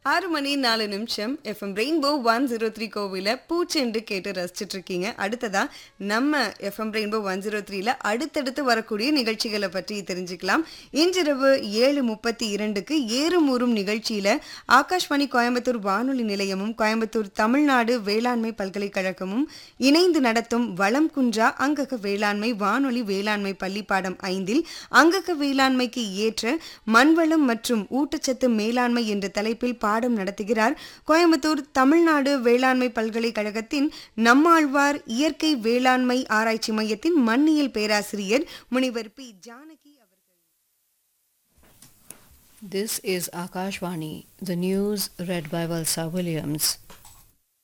ஆறு மணி நாலு நிமிஷம் FM rainbow one zero three கோவில பூச்செண்டு கேட்டு ரசிச்சிட்டு இருக்கீங்க அடுத்ததா நம்ம எஃப்எம் ரெயின்போ ஒன் ஜீரோ த்ரீல அடுத்தடுத்து வரக்கூடிய நிகழ்ச்சிகளை பற்றி தெரிஞ்சுக்கலாம் இன்றிரவு ஏழு முப்பத்தி இரண்டுக்கு ஏறும் ஊறும் நிகழ்ச்சியில ஆகாஷ்வாணி கோயம்புத்தூர் வானொலி நிலையமும் கோயம்புத்தூர் தமிழ்நாடு வேளாண்மை பல்கலைக்கழகமும் இணைந்து நடத்தும் வளம் குன்றா அங்கக வேளாண்மை வானொலி வேளாண்மை பள்ளி பாடம் ஐந்தில் அங்கக வேளாண்மைக்கு ஏற்ற மண்வளம் மற்றும் ஊட்டச்சத்து மேலாண்மை என்ற தலைப்பில் பாடம் நடத்துகிறார் கோயம்புத்தூர் தமிழ்நாடு வேளாண்மை பல்கலைக்கழகத்தின் நம்மாழ்வார் இயற்கை வேளாண்மை ஆராய்ச்சி மையத்தின் மண்ணியல் பேராசிரியர் முனிவர் பி ஜானகி அவர்கள் This is Akashvani, the news read by Valsa Williams.